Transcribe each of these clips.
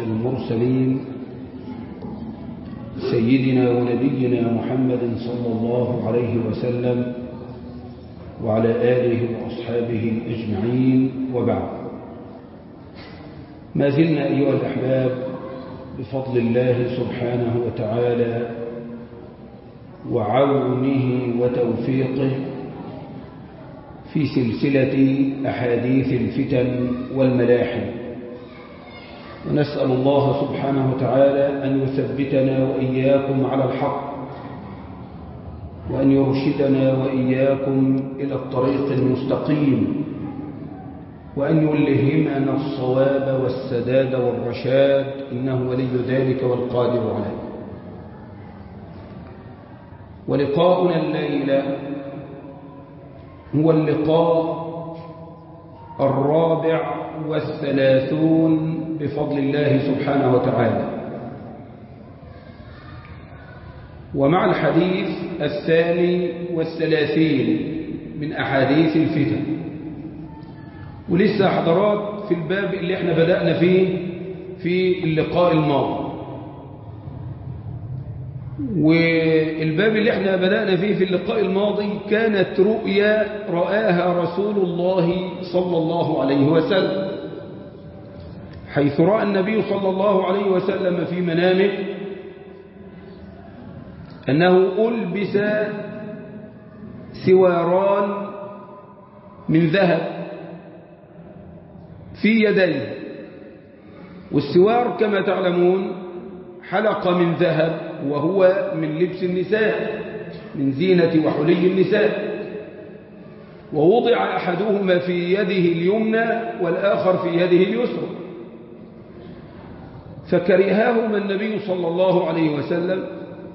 المرسلين سيدنا ونبينا محمد صلى الله عليه وسلم وعلى آله وأصحابه أجمعين وبعد ما زلنا أيها الأحباب بفضل الله سبحانه وتعالى وعونه وتوفيقه في سلسلة أحاديث الفتن والملاحم ونسأل الله سبحانه وتعالى أن يثبتنا وإياكم على الحق وأن يرشدنا وإياكم إلى الطريق المستقيم وأن يلهمنا الصواب والسداد والرشاد إنه ولي ذلك والقادر عليه ولقاؤنا الليلة هو اللقاء الرابع والثلاثون بفضل الله سبحانه وتعالى ومع الحديث الثاني والثلاثين من أحاديث الفتن ولسه حضرات في الباب اللي احنا بدأنا فيه في اللقاء الماضي والباب اللي احنا بدأنا فيه في اللقاء الماضي كانت رؤيا رآها رسول الله صلى الله عليه وسلم حيث رأى النبي صلى الله عليه وسلم في منامه أنه ألبس سواران من ذهب في يديه والسوار كما تعلمون حلقة من ذهب وهو من لبس النساء من زينة وحلي النساء ووضع أحدهما في يده اليمنى والآخر في يده اليسرى فكرهاهما النبي صلى الله عليه وسلم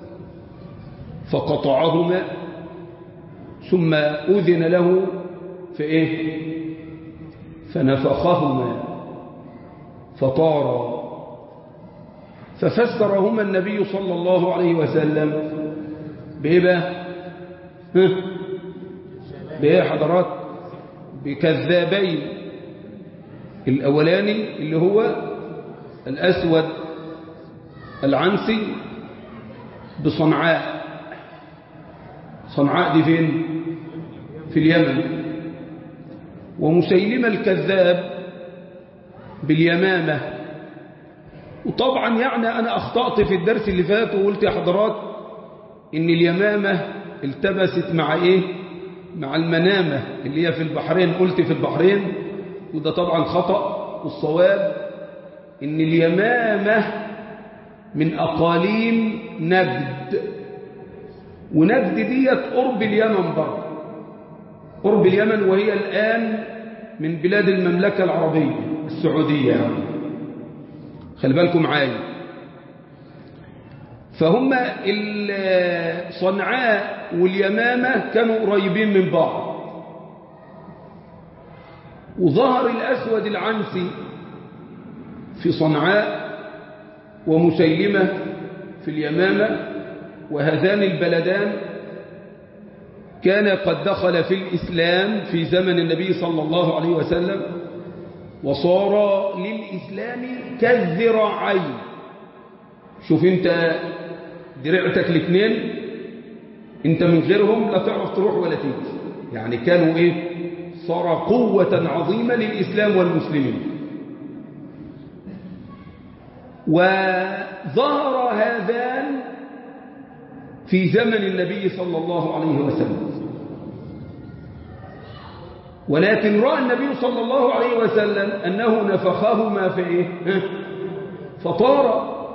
فقطعهما ثم أذن له في إيه فنفخهما فطارا ففسرهما النبي صلى الله عليه وسلم بإيه بقى بإيه حضرات بكذابين الأولاني اللي هو الأسود العنسي بصنعاء صنعاء دي فين في اليمن ومسيلمة الكذاب باليمامة وطبعا يعني أنا أخطأت في الدرس اللي فات وقلت يا حضرات إن اليمامة التبست مع إيه مع المنامة اللي هي في البحرين قلت في البحرين وده طبعا خطأ والصواب إن اليمامة من أقاليم نجد ونجد ديت قرب اليمن برضه قرب اليمن وهي الآن من بلاد المملكة العربية السعودية يعني. خلي بالكم معايا فهم صنعاء واليمامة كانوا قريبين من بعض وظهر الأسود العنسي في صنعاء ومسيلمة في اليمامة وهذان البلدان كان قد دخل في الإسلام في زمن النبي صلى الله عليه وسلم وصار للإسلام كالذراعين شوف انت درعتك الاثنين انت من غيرهم لا تعرف تروح ولا تيجي يعني كانوا ايه صار قوة عظيمة للإسلام والمسلمين وظهر هذان في زمن النبي صلى الله عليه وسلم ولكن رأى النبي صلى الله عليه وسلم أنه نفخهما في إيه؟ فطار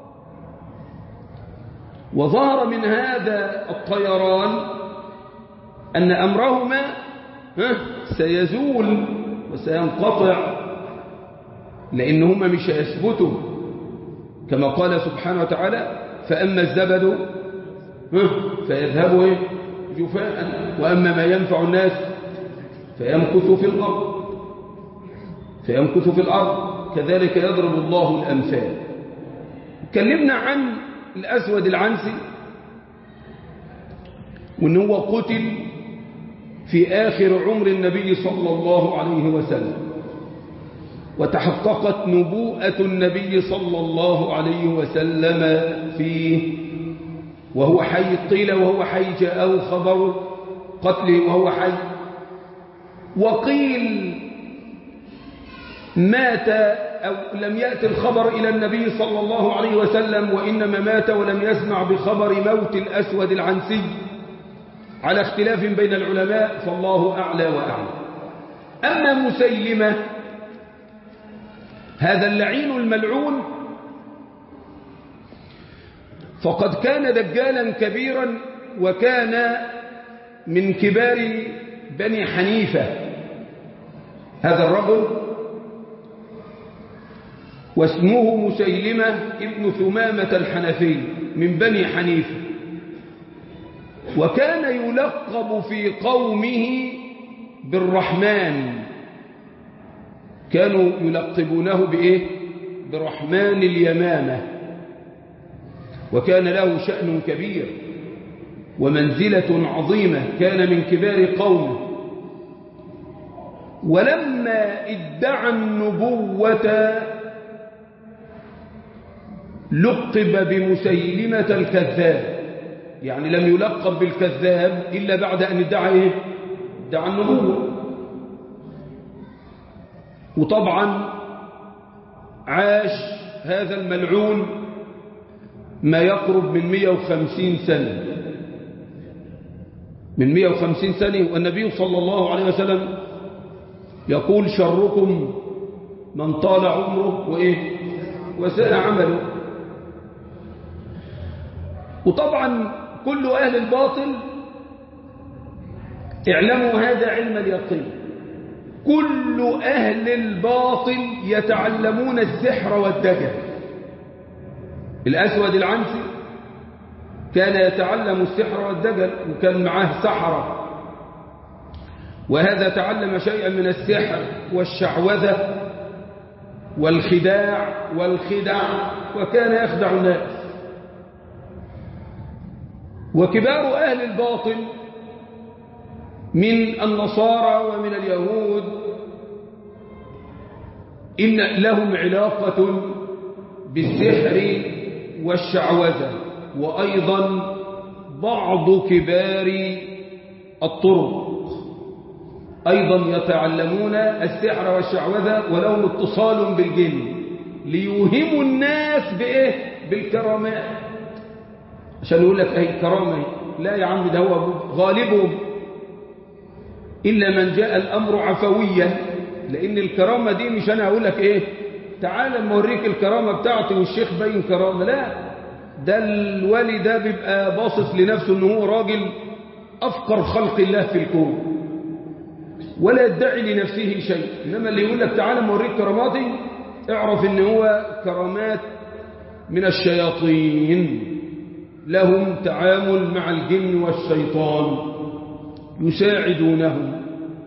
وظهر من هذا الطيران أن أمرهما سيزول وسينقطع لأنهما مش هيثبتوا كما قال سبحانه وتعالى فأما الزبد فيذهب جفاء وأما ما ينفع الناس فيمكث في الأرض فيمكث في الأرض كذلك يضرب الله الأمثال اتكلمنا عن الأسود العنسي وأن هو قتل في آخر عمر النبي صلى الله عليه وسلم وتحققت نبوءة النبي صلى الله عليه وسلم فيه وهو حي قيل وهو حي جاءه خبر قتله وهو حي وقيل مات أو لم يأتي الخبر إلى النبي صلى الله عليه وسلم وإنما مات ولم يسمع بخبر موت الأسود العنسي على اختلاف بين العلماء فالله أعلى وأعلى أما مسيلمة هذا اللعين الملعون فقد كان دجالا كبيرا وكان من كبار بني حنيفة هذا الرجل واسمه مسيلمة ابن ثمامة الحنفي من بني حنيفة وكان يلقب في قومه بالرحمن كانوا يلقبونه بإيه؟ برحمن اليمامة وكان له شأن كبير ومنزلة عظيمة كان من كبار قومه ولما ادعى النبوة لقب بمسيلمة الكذاب يعني لم يلقب بالكذاب إلا بعد أن ادعى إيه؟ ادعى النبوة وطبعا عاش هذا الملعون ما يقرب من 150 سنة من 150 سنة والنبي صلى الله عليه وسلم يقول شركم من طال عمره وإيه وساء عمله وطبعا كل أهل الباطل اعلموا هذا علم اليقين كل أهل الباطل يتعلمون السحر والدجل الأسود العنسي كان يتعلم السحر والدجل وكان معاه سحرة وهذا تعلم شيئا من السحر والشعوذة والخداع والخدع وكان يخدع الناس وكبار أهل الباطل من النصارى ومن اليهود إن لهم علاقة بالسحر والشعوذة وأيضا بعض كبار الطرق أيضا يتعلمون السحر والشعوذة ولهم اتصال بالجن ليوهموا الناس بإيه؟ بالكرامات عشان يقول لك أي كرامة لا يا عم ده هو غالبهم إلا من جاء الأمر عفويا لأن الكرامة دي مش أنا أقول لك إيه تعال اما اوريك الكرامة بتاعتي والشيخ باين كرامة لا ده الولي ده بيبقى باصص لنفسه ان هو راجل أفقر خلق الله في الكون ولا يدعي لنفسه شيء إنما اللي يقول لك تعال اما اوريك كراماتي اعرف ان هو كرامات من الشياطين لهم تعامل مع الجن والشيطان يساعدونهم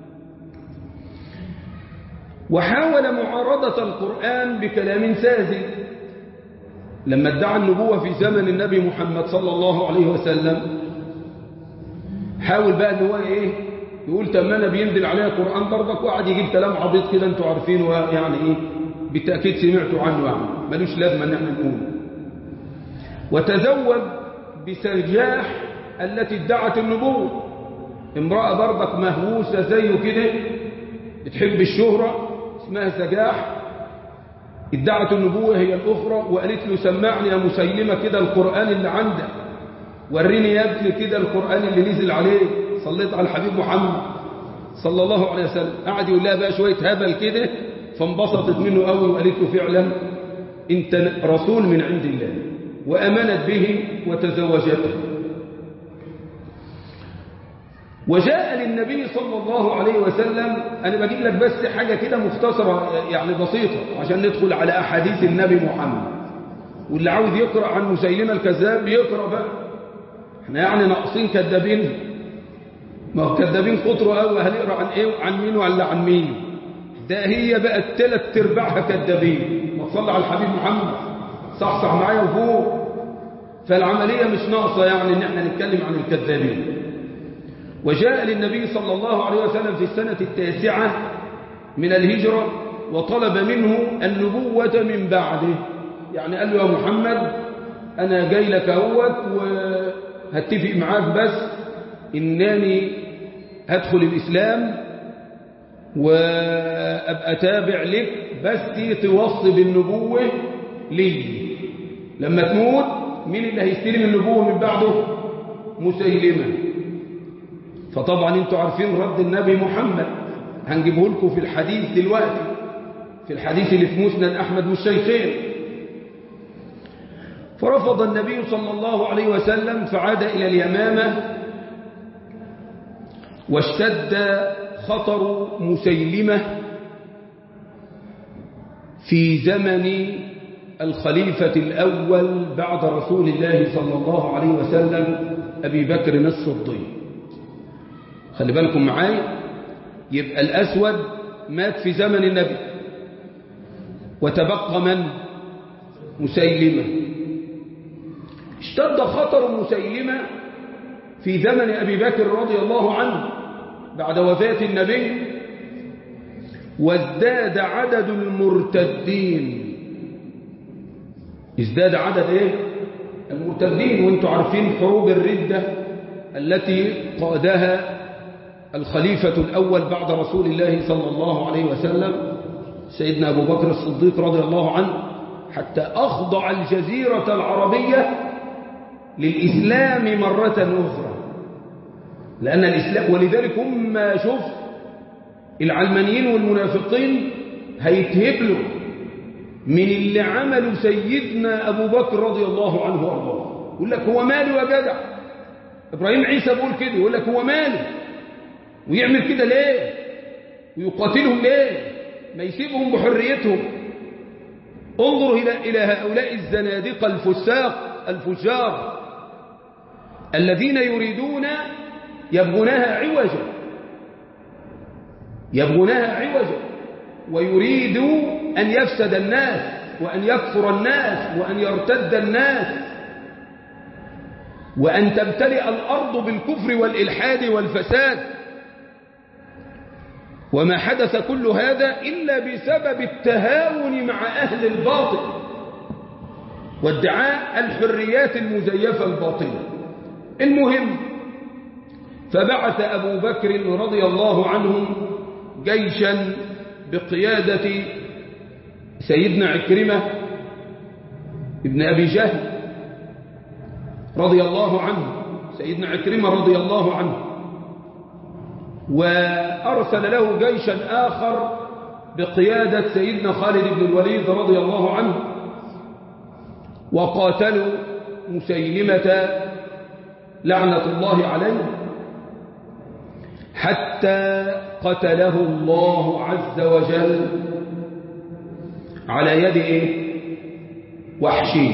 وحاول معارضة القرآن بكلام ساذج لما ادعى النبوة في زمن النبي محمد صلى الله عليه وسلم حاول بقى ان هو ايه يقول طب ما انا بينزل عليها قرآن برضك وقعد يجيب كلام عبيط كده انتوا عارفينه يعني ايه بالتأكيد سمعتوا عنه يعني ملوش لازمه ان احنا نقول وتزوج بسرجاح التي ادعت النبوة امرأة برضك مهووسة زيه كده بتحب الشهرة اسمها سجاح ادعت النبوة هي الأخرى وقالت له سمعني يا مسيلمة كده القرآن اللي عندك وريني يا ابني كده القرآن اللي نزل عليه صليت على الحبيب محمد صلى الله عليه وسلم قعد يقول لها بقى شوية هبل كده فانبسطت منه قوي وقالت له فعلا انت رسول من عند الله وأمنت به وتزوجته وجاء للنبي صلى الله عليه وسلم أنا بجيب لك بس حاجة كده مختصرة يعني بسيطة عشان ندخل على أحاديث النبي محمد واللي عاوز يقرأ عن مسيلمة الكذاب يقرأ بقى احنا يعني ناقصين كذابين ما هو كذابين كتروا قوي هنقرأ عن ايه وعن مين ولا عن مين ده هي بقى ثلاث ارباعها كذابين ما تصلي على الحبيب محمد صحصح معايا وفوق فالعملية مش ناقصة يعني ان احنا نتكلم عن الكذابين وجاء للنبي صلى الله عليه وسلم في السنة التاسعة من الهجرة وطلب منه النبوة من بعده يعني قال له يا محمد أنا جاي لك اهوت وهتفق معاك بس إنني هدخل الإسلام وأبقى تابع لك بس توصي بالنبوة لي لما تموت مين اللي هيستلم النبوة من بعده مسيلمة فطبعا انتوا عارفين رد النبي محمد هنجيبه لكم في الحديث دلوقتي في الحديث اللي في مسند أحمد والشيخين فرفض النبي صلى الله عليه وسلم فعاد إلى اليمامة واشتد خطر مسيلمة في زمن الخليفة الأول بعد رسول الله صلى الله عليه وسلم أبي بكر الصديق خلي بالكم معايا يبقى الأسود مات في زمن النبي وتبقى من مسيلمة اشتد خطر مسيلمة في زمن أبي بكر رضي الله عنه بعد وفاة النبي وازداد عدد المرتدين ازداد عدد ايه المرتدين وانتم عارفين حروب الردة التي قادها الخليفة الأول بعد رسول الله صلى الله عليه وسلم سيدنا أبو بكر الصديق رضي الله عنه حتى أخضع الجزيرة العربية للإسلام مرة أخرى لأن الإسلام ولذلك هم شوف العلمانيين والمنافقين هيتهبلوا من اللي عملوا سيدنا أبو بكر رضي الله عنه وارضاه يقول لك هو ماله يا جدع إبراهيم عيسى بيقول كده يقول لك هو ماله ويعمل كده ليه ويقاتلهم ليه ما يسيبهم بحريتهم انظروا إلى, إلى هؤلاء الزنادقة الفساق الفجار الذين يريدون يبغونها عوجا يبغونها عوجا ويريد أن يفسد الناس وأن يكفر الناس وأن يرتد الناس وأن تمتلئ الأرض بالكفر والإلحاد والفساد وما حدث كل هذا إلا بسبب التهاون مع أهل الباطل وادعاء الحريات المزيفة الباطلة المهم فبعث أبو بكر رضي الله عنه جيشا بقيادة سيدنا عكرمة ابن أبي جهل رضي الله عنه سيدنا عكرمة رضي الله عنه وأرسل له جيشا آخر بقيادة سيدنا خالد بن الوليد رضي الله عنه وقاتلوا مسيلمة لعنة الله عليه حتى قتله الله عز وجل على يد إيه؟ وحشي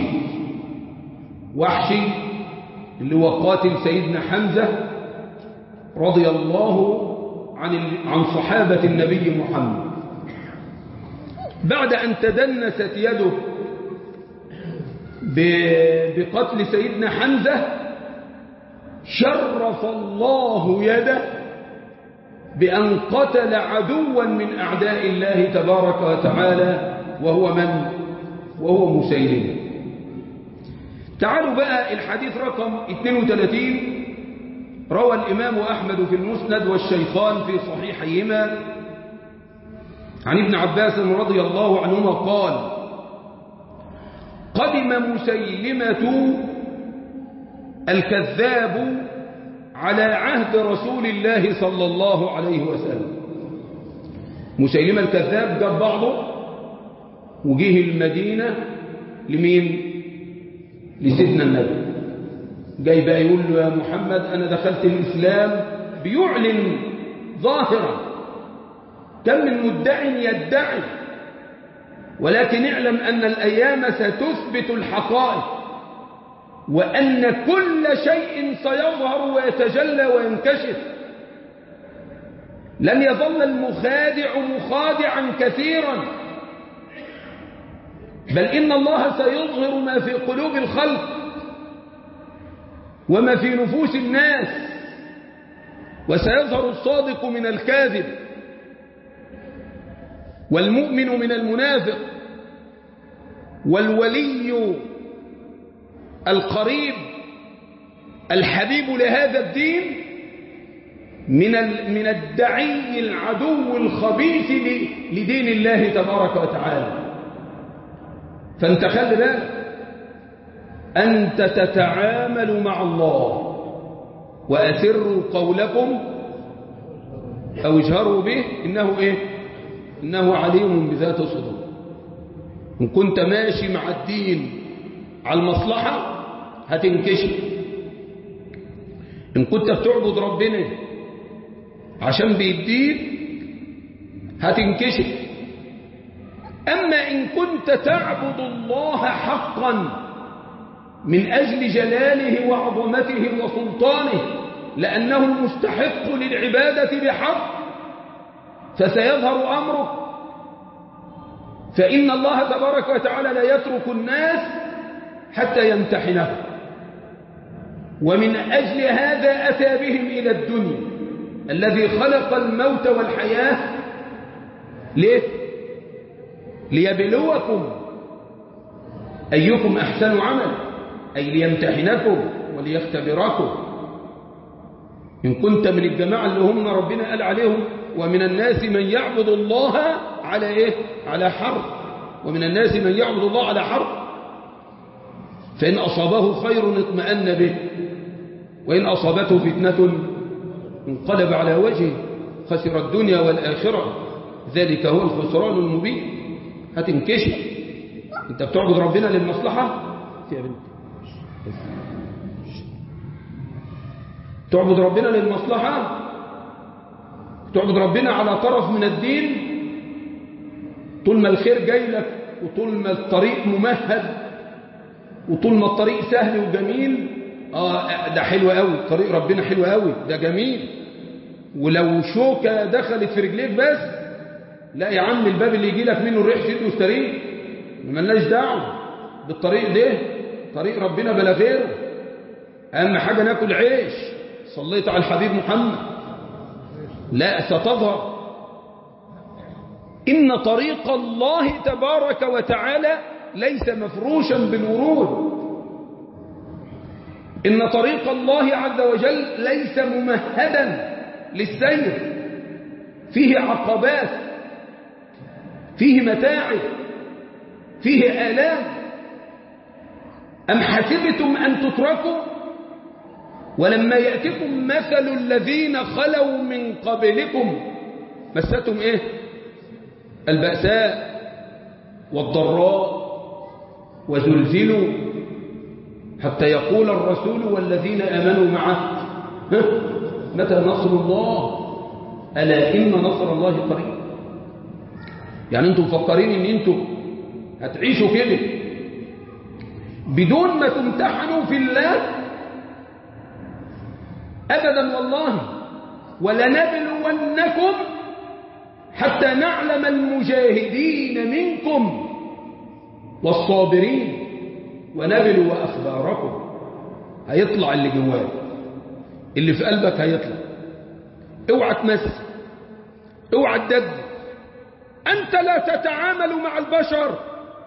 وحشي اللي هو قاتل سيدنا حمزة رضي الله عن عن صحابة النبي محمد بعد أن تدنست يده بقتل سيدنا حمزة شرف الله يده بأن قتل عدوا من أعداء الله تبارك وتعالى وهو من؟ وهو مسيلم تعالوا بقى الحديث رقم 32 روى الإمام أحمد في المسند والشيخان في صحيحيهما عن ابن عباس رضي الله عنهما قال قدم مسيلمة الكذاب على عهد رسول الله صلى الله عليه وسلم مسيلمة الكذاب جاب بعضه وجيه المدينة لمين لسيدنا النبي جاي بقى يقول له يا محمد أنا دخلت الإسلام بيعلن ظاهرا كم من مدع يدعي ولكن اعلم أن الأيام ستثبت الحقائق وأن كل شيء سيظهر ويتجلى وينكشف لن يظل المخادع مخادعا كثيرا بل إن الله سيظهر ما في قلوب الخلق وما في نفوس الناس وسيظهر الصادق من الكاذب والمؤمن من المنافق والولي القريب الحبيب لهذا الدين من من الدعي العدو الخبيث لدين الله تبارك وتعالى فانت خلي بالك أنت تتعامل مع الله وأسروا قولكم أو اجهروا به إنه إيه إنه عليم بذات الصدور إن كنت ماشي مع الدين على المصلحة هتنكشف إن كنت بتعبد ربنا عشان بيديك هتنكشف أما إن كنت تعبد الله حقا من أجل جلاله وعظمته وسلطانه لأنه المستحق للعبادة بحق فسيظهر أمرك فإن الله تبارك وتعالى لا يترك الناس حتى يمتحنهم ومن أجل هذا أتى بهم إلى الدنيا الذي خلق الموت والحياة ليه؟ ليبلوكم أيكم أحسن عمل أي ليمتحنكم وليختبركم إن كنت من الجماعة اللي هم ربنا قال عليهم ومن الناس من يعبد الله على إيه؟ على حرب ومن الناس من يعبد الله على حرب فإن أصابه خير اطمأن به وإن أصابته فتنة انقلب على وجهه خسر الدنيا والآخرة ذلك هو الخسران المبين هتنكشف انت بتعبد ربنا للمصلحة يا بنت تعبد ربنا للمصلحة تعبد ربنا على طرف من الدين طول ما الخير جاي لك وطول ما الطريق ممهد وطول ما الطريق سهل وجميل اه ده حلو قوي طريق ربنا حلو قوي ده جميل ولو شوكة دخلت في رجليك بس لا يا عم الباب اللي يجي لك منه الريح شد واستريح ملناش دعوه بالطريق ده طريق ربنا بلا غيره اهم حاجه ناكل عيش صليت على الحبيب محمد لا ستظهر ان طريق الله تبارك وتعالى ليس مفروشا بالورود ان طريق الله عز وجل ليس ممهدا للسير فيه عقبات فيه متاعب فيه آلام أم حسبتم أن تتركوا ولما يأتكم مثل الذين خلوا من قبلكم مستهم إيه البأساء والضراء وزلزلوا حتى يقول الرسول والذين آمنوا معه متى نصر الله ألا إن نصر الله قريب يعني انتم مفكرين ان انتم هتعيشوا كده بدون ما تمتحنوا في الله ابدا والله ولنبلونكم حتى نعلم المجاهدين منكم والصابرين ونبلو اخباركم هيطلع اللي جواك اللي في قلبك هيطلع اوعى تمس اوعى تدد أنت لا تتعامل مع البشر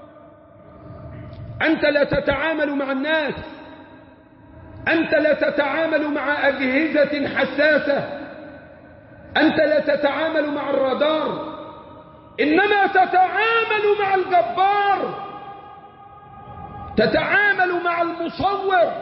أنت لا تتعامل مع الناس أنت لا تتعامل مع أجهزة حساسة أنت لا تتعامل مع الرادار إنما تتعامل مع الجبار تتعامل مع المصور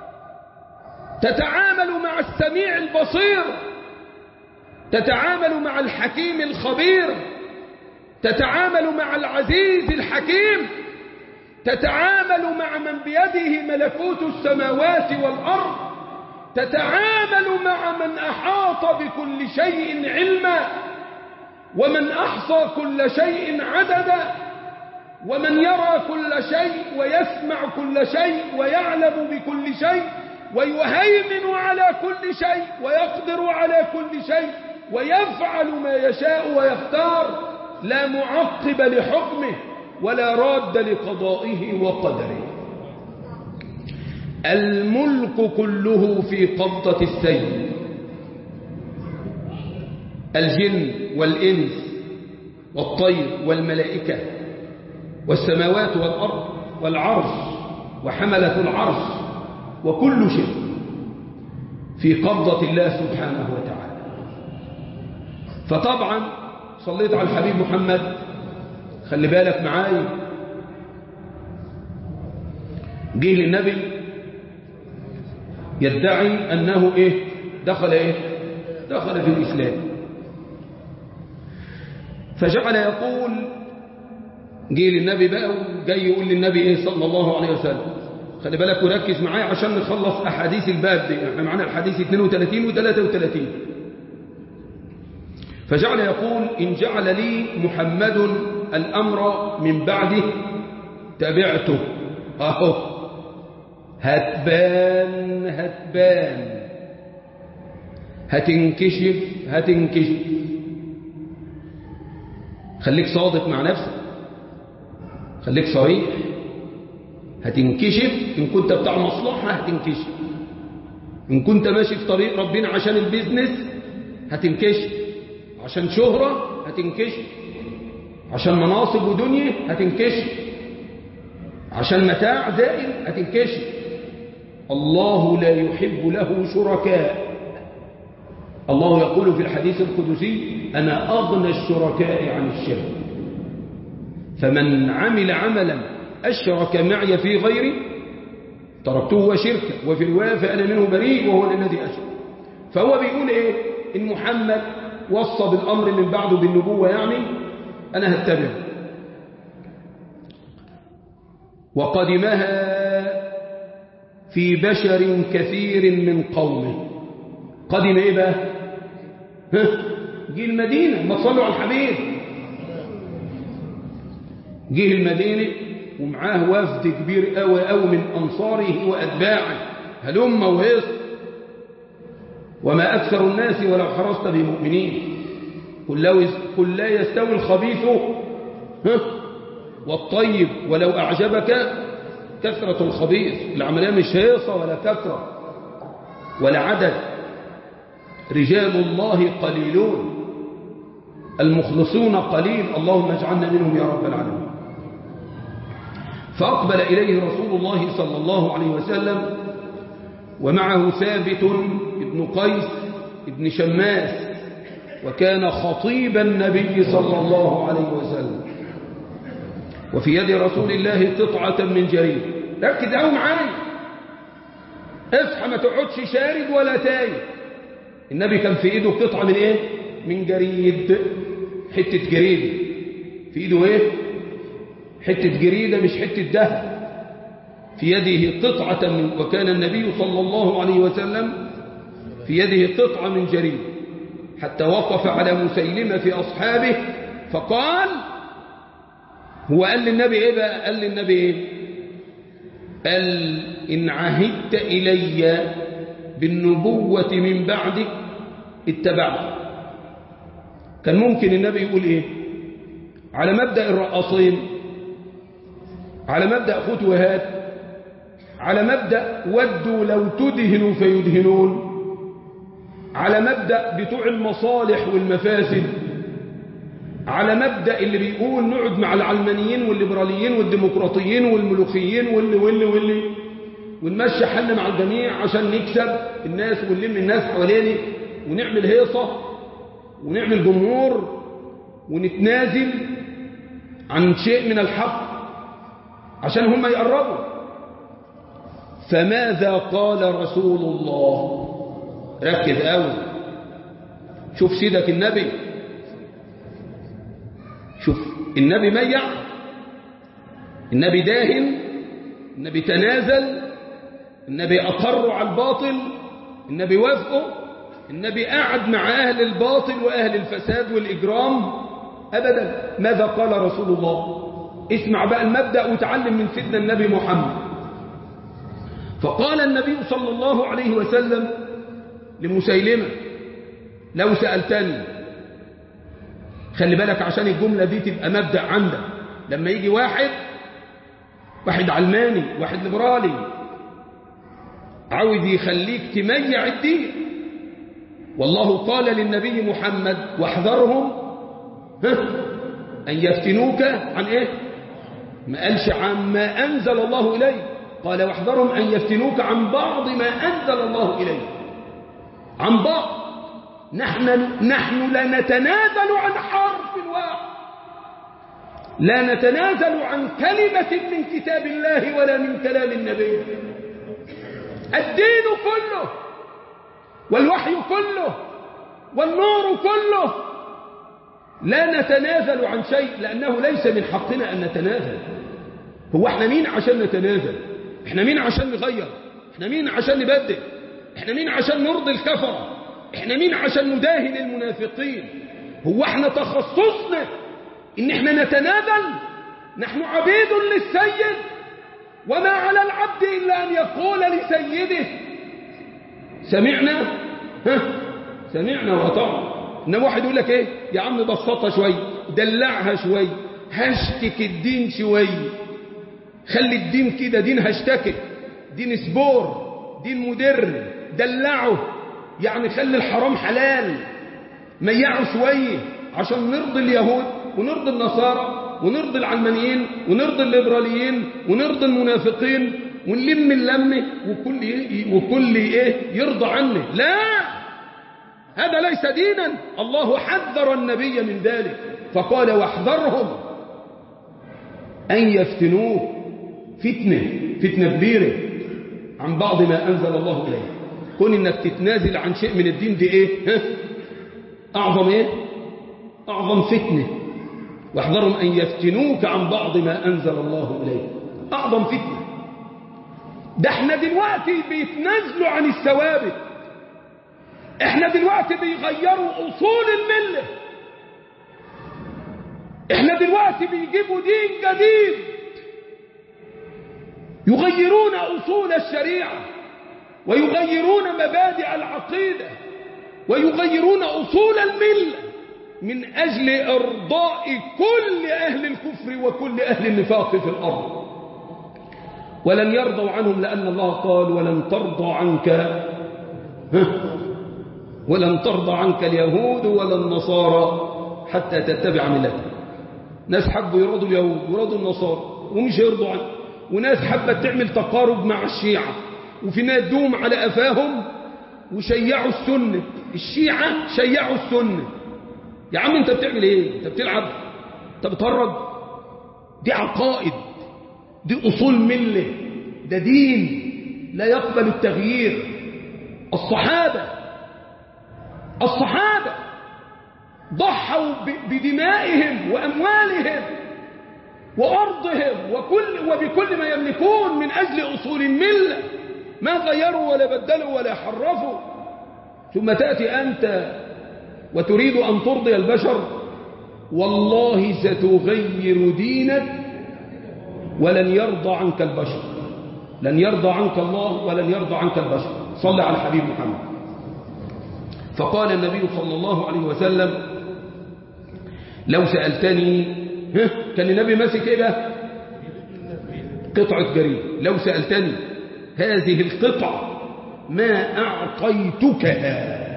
تتعامل مع السميع البصير تتعامل مع الحكيم الخبير تتعامل مع العزيز الحكيم تتعامل مع من بيده ملكوت السماوات والأرض تتعامل مع من أحاط بكل شيء علما ومن أحصى كل شيء عددا ومن يرى كل شيء ويسمع كل شيء ويعلم بكل شيء ويهيمن على كل شيء ويقدر على كل شيء ويفعل ما يشاء ويختار لا معقب لحكمه ولا راد لقضائه وقدره الملك كله في قبضة السيد الجن والإنس والطير والملائكة والسماوات والأرض والعرش وحملة العرش وكل شيء في قبضة الله سبحانه وتعالى فطبعا صليت على الحبيب محمد خلي بالك معايا جه للنبي يدعي أنه إيه دخل إيه دخل في الإسلام فجعل يقول جه للنبي بقى وجاي يقول للنبي إيه صلى الله عليه وسلم خلي بالك وركز معايا عشان نخلص أحاديث الباب دي احنا معانا الحديث 32 و 33 فجعل يقول إن جعل لي محمد الأمر من بعده تبعته أهو هتبان هتبان هتنكشف هتنكشف خليك صادق مع نفسك خليك صريح هتنكشف إن كنت بتاع مصلحة هتنكشف إن كنت ماشي في طريق ربنا عشان البيزنس هتنكشف عشان شهرة هتنكشف عشان مناصب ودنيا هتنكشف عشان متاع زائل هتنكشف الله لا يحب له شركاء الله يقول في الحديث القدسي أنا أغنى الشركاء عن الشرك فمن عمل عملا أشرك معي في غيري تركته وشركه وفي رواية فأنا منه بريء وهو الذي أشرك فهو بيقول إيه إن محمد وصى بالأمر من بعده بالنبوة يعني أنا هتبعه وقدمها في بشر كثير من قومه قدم إيه بقى ها جه المدينة ما تصلوا على الحبيب جه المدينة ومعاه وفد كبير قوي قوي من أنصاره وأتباعه هلم وهيص وما أكثر الناس ولو حرصت بمؤمنين قل, لو قل لا يستوي الخبيث ها والطيب ولو أعجبك كثرة الخبيث العملية مش هيصة ولا كثرة ولا عدد رجال الله قليلون المخلصون قليل اللهم اجعلنا منهم يا رب العالمين فأقبل إليه رسول الله صلى الله عليه وسلم ومعه ثابت ابن قيس ابن شماس وكان خطيب النبي صلى الله عليه وسلم وفي يد رسول الله قطعة من جريد ركز قوي معايا اصحى ما تقعدش شارد ولا تايه النبي كان في ايده قطعة من ايه من جريد حتة جريدة في ايده ايه حتة جريدة مش حتة دهب في يده قطعة من وكان النبي صلى الله عليه وسلم في يده قطعة من جريد حتى وقف على مسيلمة في أصحابه فقال هو قال للنبي ايه بقى قال للنبي ايه قال إن عهدت إلي بالنبوة من بعدك اتبعت كان ممكن النبي يقول ايه على مبدأ الرقاصين على مبدأ خذ وهات على مبدأ ودوا لو تدهنوا فيدهنون على مبدأ بتوع المصالح والمفاسد على مبدأ اللي بيقول نقعد مع العلمانيين والليبراليين والديمقراطيين والملوخيين واللي واللي واللي ونمشي حالنا مع الجميع عشان نكسب الناس ونلم الناس حوالينا ونعمل هيصة ونعمل جمهور ونتنازل عن شيء من الحق عشان هم يقربوا فماذا قال رسول الله ركز قوي شوف سيدك النبي شوف النبي ميع النبي داهن النبي تنازل النبي أقر على الباطل النبي وافقه النبي قعد مع أهل الباطل وأهل الفساد والإجرام أبدا ماذا قال رسول الله اسمع بقى المبدأ وتعلم من سيدنا النبي محمد فقال النبي صلى الله عليه وسلم لمسيلمة لو سألتني خلي بالك عشان الجملة دي تبقى مبدأ عندك لما يجي واحد واحد علماني واحد ليبرالي عاوز يخليك تميع الدين والله قال للنبي محمد واحذرهم أن يفتنوك عن إيه ما قالش عن ما أنزل الله إليه قال واحذرهم أن يفتنوك عن بعض ما أنزل الله إليه عن بعض نحن, نحن لا نتنازل عن حرف واحد لا نتنازل عن كلمة من كتاب الله ولا من كلام النبي الدين كله والوحي كله والنور كله لا نتنازل عن شيء لأنه ليس من حقنا أن نتنازل هو احنا مين عشان نتنازل احنا مين عشان نغير احنا مين عشان نبدل احنا مين عشان نرضي الكفرة احنا مين عشان نداهن المنافقين هو احنا تخصصنا ان احنا نتنازل نحن عبيد للسيد وما على العبد إلا أن يقول لسيده سمعنا ها سمعنا وطعنا إنما واحد يقول لك إيه يا عم بسطها شوي دلعها شوي هشتك الدين شوي خلي الدين كده دين هشتكك دين سبور دين مدر دلعه يعني خلي الحرام حلال ميعه شوية عشان نرضي اليهود ونرضي النصارى ونرضي العلمانيين ونرضي الليبراليين ونرضي المنافقين ونلم اللمة وكل وكل ايه يرضى عنه لا هذا ليس دينا الله حذر النبي من ذلك فقال واحذرهم أن يفتنوه فتنة فتنة كبيرة عن بعض ما أنزل الله إليه كون إنك تتنازل عن شيء من الدين دي إيه ها؟ أعظم إيه أعظم فتنة واحذرهم أن يفتنوك عن بعض ما أنزل الله إليه أعظم فتنة ده احنا دلوقتي بيتنازلوا عن الثوابت احنا دلوقتي بيغيروا أصول الملة احنا دلوقتي بيجيبوا دين جديد يغيرون أصول الشريعة ويغيرون مبادئ العقيدة ويغيرون أصول الملة من أجل إرضاء كل أهل الكفر وكل أهل النفاق في الأرض ولن يرضوا عنهم لأن الله قال ولن ترضى عنك ولن ترضى عنك اليهود ولا النصارى حتى تتبع ملتهم ناس حبوا يرضوا اليهود ويرضوا النصارى ومش يرضوا عنه وناس حبت تعمل تقارب مع الشيعة وفي ناس دوم على أفاهم وشيعوا السنة الشيعة شيعوا السنة يا عم انت بتعمل ايه انت بتلعب انت بتهرج دي عقائد دي اصول مله ده دين لا يقبل التغيير الصحابه الصحابه ضحوا بدمائهم واموالهم وارضهم وكل وبكل ما يملكون من اجل اصول المله ما غيروا ولا بدلوا ولا حرفوا ثم تاتي انت وتريد أن ترضي البشر والله ستغير دينك ولن يرضى عنك البشر لن يرضى عنك الله ولن يرضى عنك البشر صلى على الحبيب محمد فقال النبي صلى الله عليه وسلم لو سألتني كان النبي ماسك ايه بقى قطعة جريد لو سألتني هذه القطعة ما أعطيتكها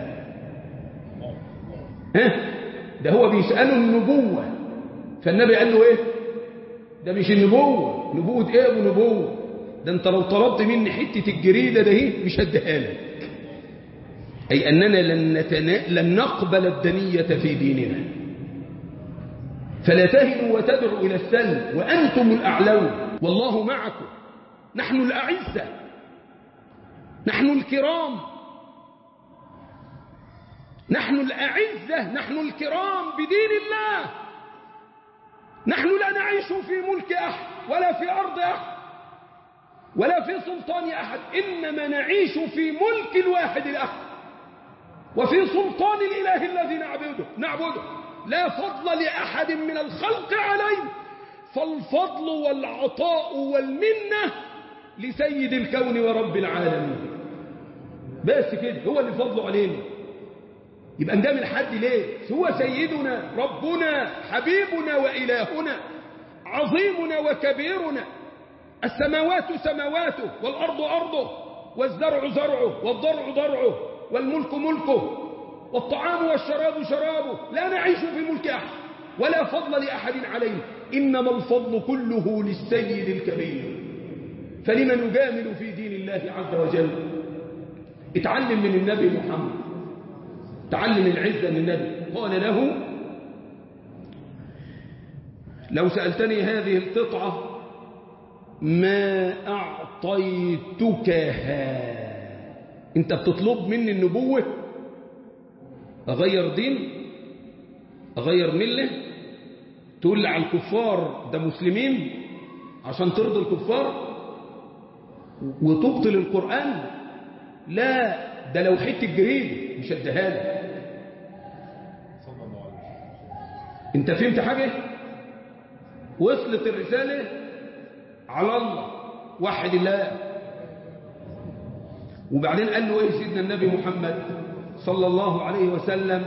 ها ده هو بيسأله النبوة فالنبي قال له ايه ده مش النبوة نبوة ايه ونبوة ده انت لو طلبت مني حتة الجريدة ده هي مش هديها لك أي أننا لن, نتنا... لن نقبل الدنية في ديننا فلا تهنوا وتدعوا إلى السلم وأنتم الأعلون والله معكم نحن الأعزة نحن الكرام نحن الأعزة نحن الكرام بدين الله نحن لا نعيش في ملك أحد ولا في أرض أحد ولا في سلطان أحد إنما نعيش في ملك الواحد الأحد وفي سلطان الإله الذي نعبده نعبده لا فضل لأحد من الخلق عليه فالفضل والعطاء والمنة لسيد الكون ورب العالمين بس كده هو اللي فضله علينا يبقى نجامل حد ليه هو سيدنا ربنا حبيبنا وإلهنا عظيمنا وكبيرنا السماوات سماواته والأرض أرضه والزرع زرعه والضرع ضرعه والملك ملكه والطعام والشراب شرابه لا نعيش في ملك أحد ولا فضل لأحد عليه إنما الفضل كله للسيد الكبير فلمن نجامل في دين الله عز وجل اتعلم من النبي محمد تعلم العزة من النبي قال له لو سألتني هذه القطعة ما أعطيتكها انت بتطلب مني النبوة أغير دين أغير ملة تقول لي على الكفار ده مسلمين عشان ترضي الكفار وتبطل القرآن لا ده لو حته جريد مش اديها لك انت فهمت حاجة وصلت الرسالة على الله وحد الله وبعدين قال له ايه سيدنا النبي محمد صلى الله عليه وسلم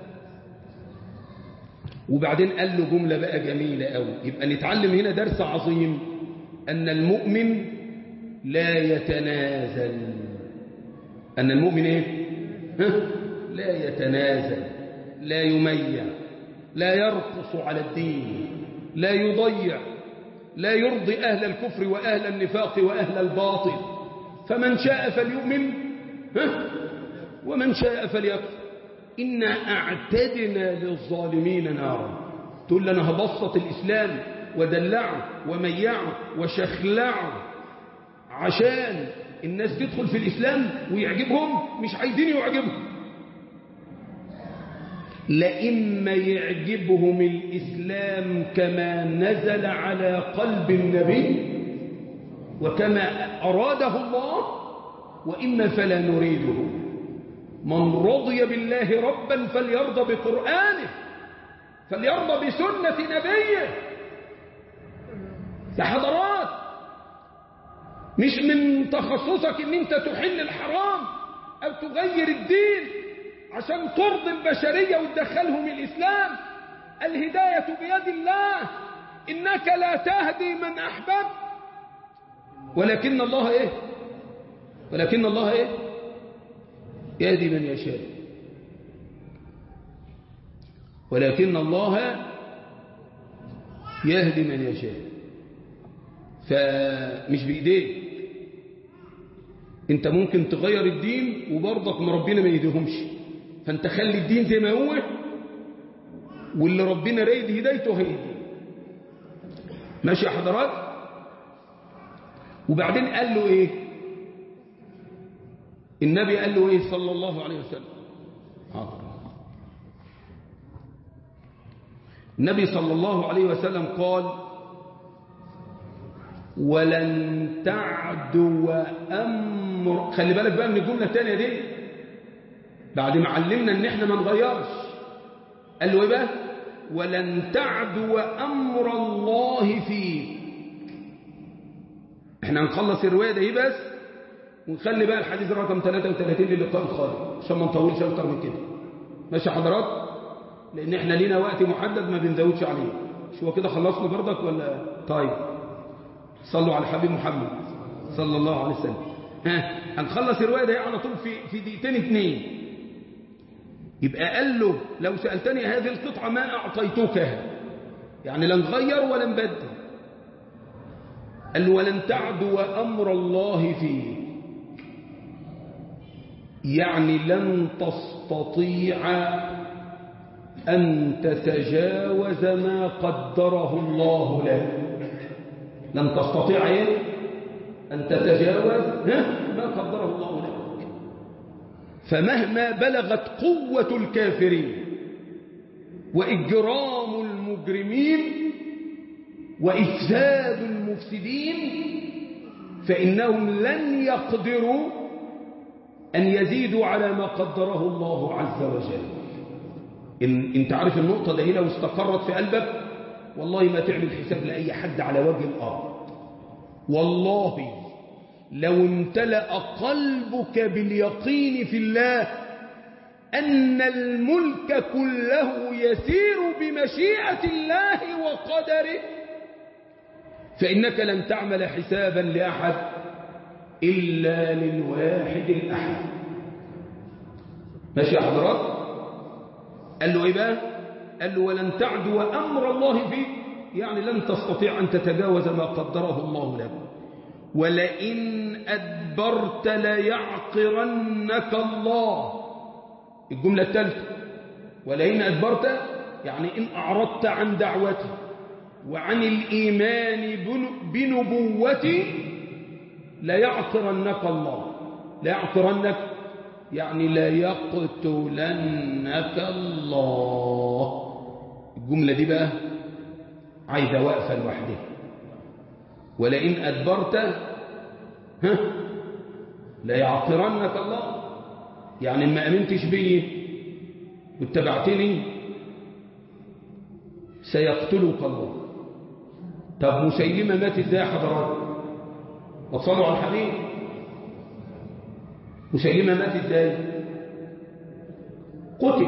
وبعدين قال له جملة بقى جميلة قوي يبقى نتعلم هنا درس عظيم أن المؤمن لا يتنازل أن المؤمن إيه؟ ها؟ لا يتنازل لا يميع لا يرقص على الدين لا يضيع لا يرضي أهل الكفر وأهل النفاق وأهل الباطل فمن شاء فليؤمن ها؟ ومن شاء فليكفر إنا أعتدنا للظالمين نارا تقول لنا هبسط الإسلام ودلعه وميعه وشخلعه عشان الناس تدخل في الإسلام ويعجبهم مش عايزين يعجبهم لإما يعجبهم الإسلام كما نزل على قلب النبي وكما أراده الله وإما فلا نريده من رضي بالله ربا فليرضى بقرآنه فليرضى بسنة نبيه ده حضرات مش من تخصصك ان انت تحل الحرام او تغير الدين عشان ترضي البشرية وتدخلهم الاسلام الهداية بيد الله انك لا تهدي من احببت ولكن الله ايه ولكن الله ايه يهدي من يشاء ولكن الله يهدي من يشاء فمش بإيديك انت ممكن تغير الدين وبرضك ما ربنا ما يهديهمش فانت خلي الدين زي ما هو واللي ربنا رايد هدايته هيدي ماشي يا حضرات وبعدين قال له ايه النبي قال له ايه صلى الله عليه وسلم حاضر النبي صلى الله عليه وسلم قال ولن تعدو أمر خلي بالك بقى من الجملة الثانية دي بعد ما علمنا ان احنا ما نغيرش قال له ايه بقى ولن تعدو أمر الله فيك احنا هنخلص الرواية دي بس ونخلي بقى الحديث رقم 33 للقاء الخالد عشان ما نطولش اكتر من كده ماشي يا حضرات لان احنا لينا وقت محدد ما بنزودش عليه مش هو كده خلصنا برضك ولا طيب صلوا على الحبيب محمد صلى الله عليه وسلم ها هنخلص الروايه دي على طول في في دقيقتين اثنين يبقى قال له لو سالتني هذه القطعه ما اعطيتكها يعني لا نغير ولا نبدل قال له ولن تعدو امر الله فيه يعني لن تستطيع أن تتجاوز ما قدره الله لك لن تستطيع إيه؟ أن تتجاوز ما قدره الله لك فمهما بلغت قوة الكافرين وإجرام المجرمين وإفساد المفسدين فإنهم لن يقدروا أن يزيدوا على ما قدره الله عز وجل إن انت عارف النقطة ده لو استقرت في قلبك والله ما تعمل حساب لأي حد على وجه الأرض والله لو امتلأ قلبك باليقين في الله أن الملك كله يسير بمشيئة الله وقدره فإنك لن تعمل حسابا لأحد إلا للواحد الأحد ماشي يا حضرات قال له إيه بقى قال له ولن تعدو أمر الله فيك يعني لن تستطيع أن تتجاوز ما قدره الله لك ولئن أدبرت ليعقرنك الله الجملة الثالثة ولئن أدبرت يعني إن أعرضت عن دعوتي وعن الإيمان بنبوتي ليعقرنك الله ليعقرنك يعني ليقتلنك الله الجملة دي بقى عايزة وقفة لوحدها ولئن أدبرت ها ليعقرنك الله يعني ما أمنتش بي واتبعتني سيقتلك الله طب مسيلمة مات ازاي حضرات وصلوا على الحبيب مسيلمة مات ازاي قتل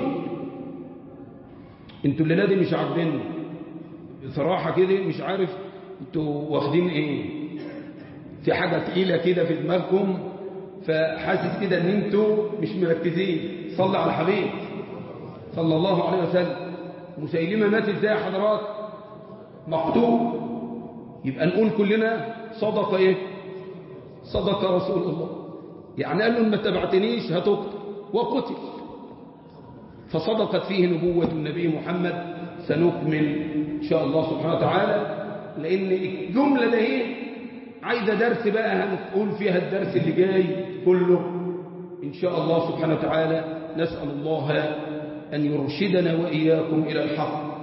انتوا الليلة دي مش عارفين بصراحة كده مش عارف انتوا واخدين ايه في حاجة تقيلة كده في دماغكم فحاسس كده ان انتوا مش مركزين صلى على الحبيب صلى الله عليه وسلم مسيلمة مات ازاي يا حضرات مقتول يبقى نقول كلنا صدق ايه صدق رسول الله يعني قال له ما تبعتنيش هتقتل وقتل فصدقت فيه نبوة النبي محمد سنكمل إن شاء الله سبحانه وتعالى لأن الجملة ده ايه عايزة درس بقى هنقول فيها الدرس اللي جاي كله إن شاء الله سبحانه وتعالى نسأل الله أن يرشدنا وإياكم إلى الحق